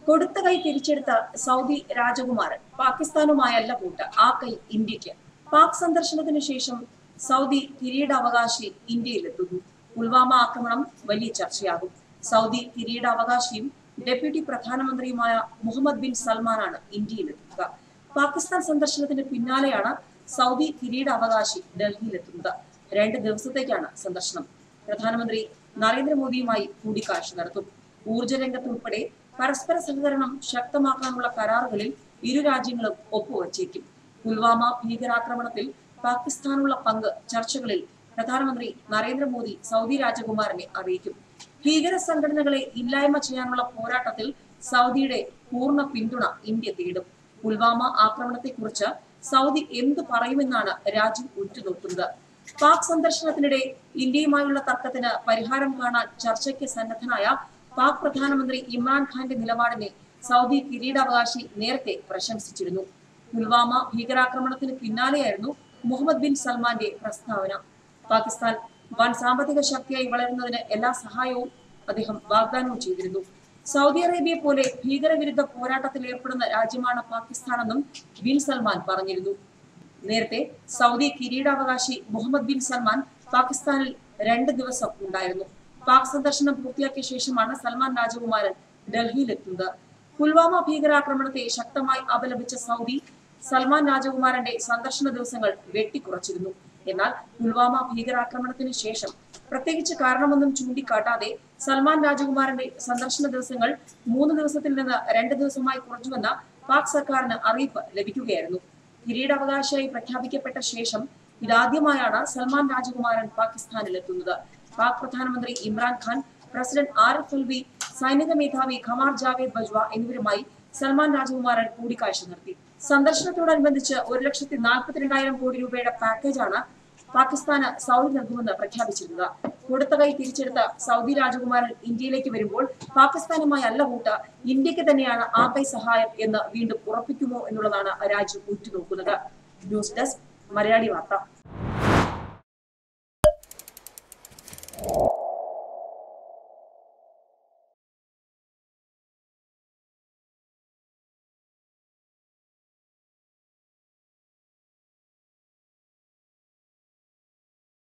കൊടുത്ത കൈ തിരിച്ചെടുത്ത സൗദി രാജകുമാരൻ പാകിസ്ഥാനുമായല്ല കൂട്ട് ആ കൈ ഇന്ത്യക്ക് പാക് സന്ദർശനത്തിന് ശേഷം സൗദി കിരീടാവകാശി ഇന്ത്യയിലെത്തുന്നു പുൽവാമ ആക്രമണം വലിയ ചർച്ചയാകും സൗദി കിരീടാവകാശിയും ഡെപ്യൂട്ടി പ്രധാനമന്ത്രിയുമായ മുഹമ്മദ് ബിൻ സൽമാനാണ് ഇന്ത്യയിലെത്തുക പാകിസ്ഥാൻ സന്ദർശനത്തിന് പിന്നാലെയാണ് സൗദി കിരീടാവകാശി ഡൽഹിയിലെത്തുന്നത് രണ്ട് ദിവസത്തേക്കാണ് സന്ദർശനം പ്രധാനമന്ത്രി നരേന്ദ്രമോദിയുമായി കൂടിക്കാഴ്ച നടത്തും ഊർജ്ജ രംഗത്തുൾപ്പെടെ പരസ്പര സഹകരണം ശക്തമാക്കാനുള്ള കരാറുകളിൽ ഇരു രാജ്യങ്ങളും ഒപ്പുവച്ചേക്കും പുൽവാമ ഭീകരാക്രമണത്തിൽ പാകിസ്ഥാനുള്ള പങ്ക് ചർച്ചകളിൽ പ്രധാനമന്ത്രി നരേന്ദ്രമോദി സൗദി രാജകുമാരനെ അറിയിക്കും ഭീകര സംഘടനകളെ ഇല്ലായ്മ ചെയ്യാനുള്ള പോരാട്ടത്തിൽ സൗദിയുടെ പൂർണ്ണ പിന്തുണ ഇന്ത്യ തേടും പുൽവാമ ആക്രമണത്തെക്കുറിച്ച് സൗദി എന്തു പറയുമെന്നാണ് രാജ്യം ഉറ്റുനോക്കുന്നത് പാക് സന്ദർശനത്തിനിടെ ഇന്ത്യയുമായുള്ള തർക്കത്തിന് പരിഹാരം കാണാൻ ചർച്ചയ്ക്ക് സന്നദ്ധനായ പാക് പ്രധാനമന്ത്രി ഇമ്രാൻഖാന്റെ നിലപാടിനെ സൗദി കിരീടാവകാശി നേരത്തെ പ്രശംസിച്ചിരുന്നു പുൽവാമ ഭീകരാക്രമണത്തിന് പിന്നാലെയായിരുന്നു മുഹമ്മദ് ബിൻ സൽമാന്റെ പ്രസ്താവന പാകിസ്ഥാൻ വൻ സാമ്പത്തിക ശക്തിയായി വളരുന്നതിന് എല്ലാ സഹായവും അദ്ദേഹം വാഗ്ദാനവും ചെയ്തിരുന്നു സൗദി അറേബ്യ പോലെ ഭീകരവിരുദ്ധ പോരാട്ടത്തിൽ ഏർപ്പെടുന്ന രാജ്യമാണ് പാകിസ്ഥാനെന്നും ബിൻ സൽമാൻ പറഞ്ഞിരുന്നു നേരത്തെ സൗദി കിരീടാവകാശി മുഹമ്മദ് ബിൻ സൽമാൻ പാകിസ്ഥാനിൽ രണ്ട് ദിവസം ഉണ്ടായിരുന്നു പാക് സന്ദർശനം പൂർത്തിയാക്കിയ ശേഷമാണ് സൽമാൻ രാജകുമാരൻ ഡൽഹിയിലെത്തുന്നത് പുൽവാമ ഭീകരാക്രമണത്തെ ശക്തമായി അപലപിച്ച സൗദി സൽമാൻ രാജകുമാരന്റെ സന്ദർശന ദിവസങ്ങൾ വെട്ടിക്കുറച്ചിരുന്നു എന്നാൽ പുൽവാമ ഭീകരാക്രമണത്തിന് ശേഷം പ്രത്യേകിച്ച് കാരണമൊന്നും ചൂണ്ടിക്കാട്ടാതെ സൽമാൻ രാജകുമാരന്റെ സന്ദർശന ദിവസങ്ങൾ മൂന്ന് ദിവസത്തിൽ നിന്ന് രണ്ട് ദിവസമായി കുറച്ചുവെന്ന പാക് സർക്കാരിന് അറിയിപ്പ് ലഭിക്കുകയായിരുന്നു കിരീടാവകാശിയായി പ്രഖ്യാപിക്കപ്പെട്ട ശേഷം ഇതാദ്യമായാണ് സൽമാൻ രാജകുമാരൻ പാകിസ്ഥാനിലെത്തുന്നത് പാക് പ്രധാനമന്ത്രി ഇമ്രാൻഖാൻ പ്രസിഡന്റ് ആരിഫ് അൽവി സൈനിക മേധാവി ഖമാർ ജാവേദ് ബജ്വ എന്നിവരുമായി സൽമാൻ രാജകുമാരൻ കൂടിക്കാഴ്ച നടത്തി സന്ദർശനത്തോടനുബന്ധിച്ച് ഒരു ലക്ഷത്തി നാൽപ്പത്തിരണ്ടായിരം കോടി രൂപയുടെ പാക്കേജാണ് പാകിസ്ഥാന് സൗദി നൽകുമെന്ന് പ്രഖ്യാപിച്ചിരുന്നത് കൊടുത്ത കൈ തിരിച്ചെടുത്ത സൗദി രാജകുമാരൻ ഇന്ത്യയിലേക്ക് വരുമ്പോൾ പാകിസ്ഥാനുമായി അല്ല കൂട്ട് ഇന്ത്യക്ക് തന്നെയാണ് ആ കൈ സഹായം എന്ന് വീണ്ടും ഉറപ്പിക്കുമോ എന്നുള്ളതാണ് രാജ്യം ഉറ്റുനോക്കുന്നത് ന്യൂസ് ഡെസ്ക് മലയാളി വാർത്ത